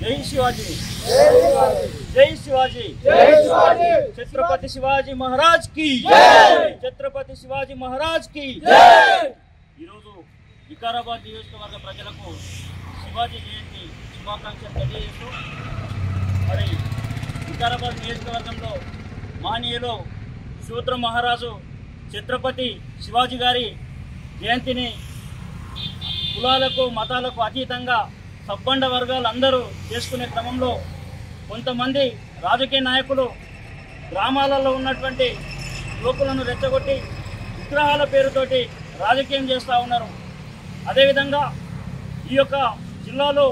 జై శివాజీ జై శివాజీ ఛత్రపతి శివాజీ మహారాజ్ కి ఛత్రపతి శివాజీ మహారాజ్ కి ఈరోజు వికారాబాద్ నియోజకవర్గ ప్రజలకు శివాజీ జయంతి శుభాకాంక్షలు తెలియజేస్తూ మరి వికారాబాద్ నియోజకవర్గంలో మానీయులు శూద్ర మహారాజు ఛత్రపతి శివాజీ గారి జయంతిని కులాలకు మతాలకు అతీతంగా సబ్బండ వర్గాలు అందరూ చేసుకునే క్రమంలో కొంతమంది రాజకీయ నాయకులు గ్రామాలలో ఉన్నటువంటి యువకులను రెచ్చగొట్టి విగ్రహాల పేరుతోటి రాజకీయం చేస్తూ ఉన్నారు అదేవిధంగా ఈ యొక్క జిల్లాలో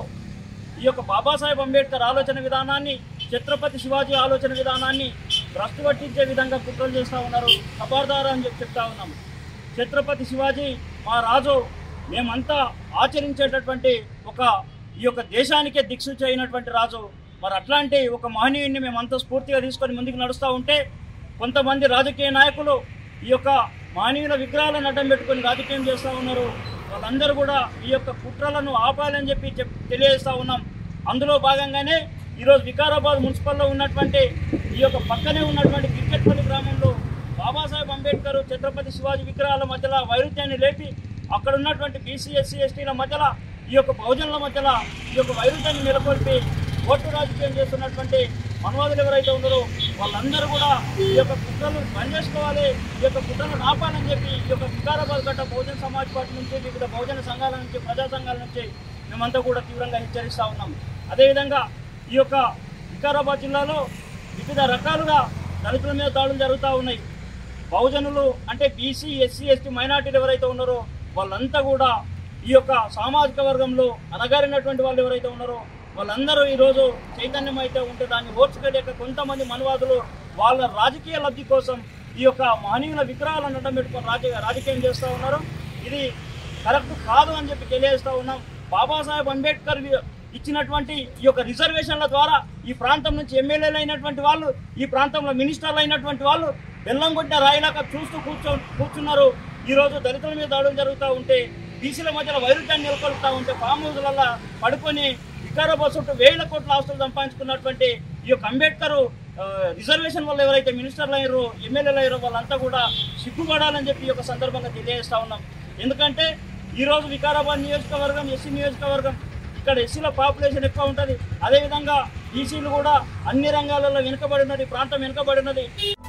ఈ యొక్క బాబాసాహెబ్ అంబేద్కర్ ఆలోచన విధానాన్ని ఛత్రపతి శివాజీ ఆలోచన విధానాన్ని భ్రష్టు పట్టించే విధంగా కుట్రలు చేస్తూ ఉన్నారు ఖబర్దారు అని చెప్పి చెప్తా ఉన్నాం ఛత్రపతి శివాజీ మా రాజు మేమంతా ఆచరించేటటువంటి ఒక ఈ యొక్క దేశానికే దిక్సూచి అయినటువంటి రాజు మరి అట్లాంటి ఒక మహనీయుడిని మేమంతా స్ఫూర్తిగా తీసుకొని ముందుకు నడుస్తూ ఉంటే కొంతమంది రాజకీయ నాయకులు ఈ యొక్క మహనీయుల విగ్రహాలను అడ్డం పెట్టుకొని రాజకీయం చేస్తూ ఉన్నారు వాళ్ళందరూ కూడా ఈ యొక్క కుట్రలను ఆపాలని చెప్పి చెప్ తెలియజేస్తూ ఉన్నాం అందులో భాగంగానే ఈరోజు వికారాబాద్ మున్సిపల్లో ఉన్నటువంటి ఈ యొక్క పక్కనే ఉన్నటువంటి క్రికెట్పల్లి గ్రామంలో బాబాసాహెబ్ అంబేద్కర్ ఛత్రపతి శివాజీ విగ్రహాల మధ్యలో వైరుధ్యాన్ని లేపి అక్కడ ఉన్నటువంటి బీసీ ఎస్సీ ఎస్టీల మధ్యలో ఈ యొక్క బహుజనుల మధ్యలో ఈ యొక్క వైరుధ్యాన్ని నెలకొల్పి ఓటు రాజకీయం చేస్తున్నటువంటి మనవాదులు ఎవరైతే ఉన్నారో వాళ్ళందరూ కూడా ఈ యొక్క కుట్రలు బంద్ చేసుకోవాలి ఈ యొక్క కుట్రలు ఆపాలని చెప్పి ఈ యొక్క వికారాబాద్ గట్ట బహుజన సమాజ్ పార్టీ నుంచి వివిధ బహుజన సంఘాల నుంచి ప్రజా సంఘాల నుంచి మేమంతా కూడా తీవ్రంగా హెచ్చరిస్తూ ఉన్నాం అదేవిధంగా ఈ యొక్క వికారాబాద్ జిల్లాలో వివిధ రకాలుగా దళితుల మీద దాడులు జరుగుతూ ఉన్నాయి బహుజనులు అంటే బీసీ ఎస్సీ ఎస్టీ మైనార్టీలు ఎవరైతే ఉన్నారో వాళ్ళంతా కూడా ఈ యొక్క సామాజిక వర్గంలో అనగారినటువంటి వాళ్ళు ఎవరైతే ఉన్నారో వాళ్ళందరూ ఈరోజు చైతన్యం అయితే ఉంటే దాన్ని ఓర్చుకోలేక కొంతమంది మనవాదులు వాళ్ళ రాజకీయ లబ్ధి కోసం ఈ యొక్క మహనీయుల విగ్రహాలను అడ్డం పెట్టుకొని రాజ రాజకీయం చేస్తూ ఉన్నారు ఇది కరెక్ట్ కాదు అని చెప్పి తెలియజేస్తూ ఉన్నాం బాబాసాహెబ్ అంబేద్కర్ వి- ఇచ్చినటువంటి ఈ యొక్క రిజర్వేషన్ల ద్వారా ఈ ప్రాంతం నుంచి ఎమ్మెల్యేలు అయినటువంటి వాళ్ళు ఈ ప్రాంతంలో మినిస్టర్లు అయినటువంటి వాళ్ళు బెల్లం కొట్టిన రాయిలాగా చూస్తూ కూర్చో కూర్చున్నారు ఈ రోజు దళితుల మీద దాడులు జరుగుతూ ఉంటే బీసీల మధ్యలో వైరుధ్యాన్ని నెలకొల్పుతూ ఉంటే ఫామ్ హౌస్లలో పడుకొని వికారాబాద్ చుట్టూ వేల కోట్ల ఆస్తులు సంపాదించుకున్నటువంటి ఈ యొక్క అంబేద్కర్ ఆ, రిజర్వేషన్ వల్ల ఎవరైతే మినిస్టర్లు అయ్యారో ఎమ్మెల్యేలు అయ్యారో వాళ్ళంతా కూడా సిగ్గుపడాలని చెప్పి ఈ యొక్క సందర్భంగా తెలియజేస్తా ఉన్నాం ఎందుకంటే ఈ రోజు వికారాబాద్ నియోజకవర్గం ఎస్సీ నియోజకవర్గం ఇక్కడ ఎస్సీల పాపులేషన్ ఎక్కువ ఉంటుంది అదేవిధంగా బీసీలు కూడా అన్ని రంగాలలో వెనుకబడి ఉన్నది ఈ ప్రాంతం వెనుకబడి ఉన్నది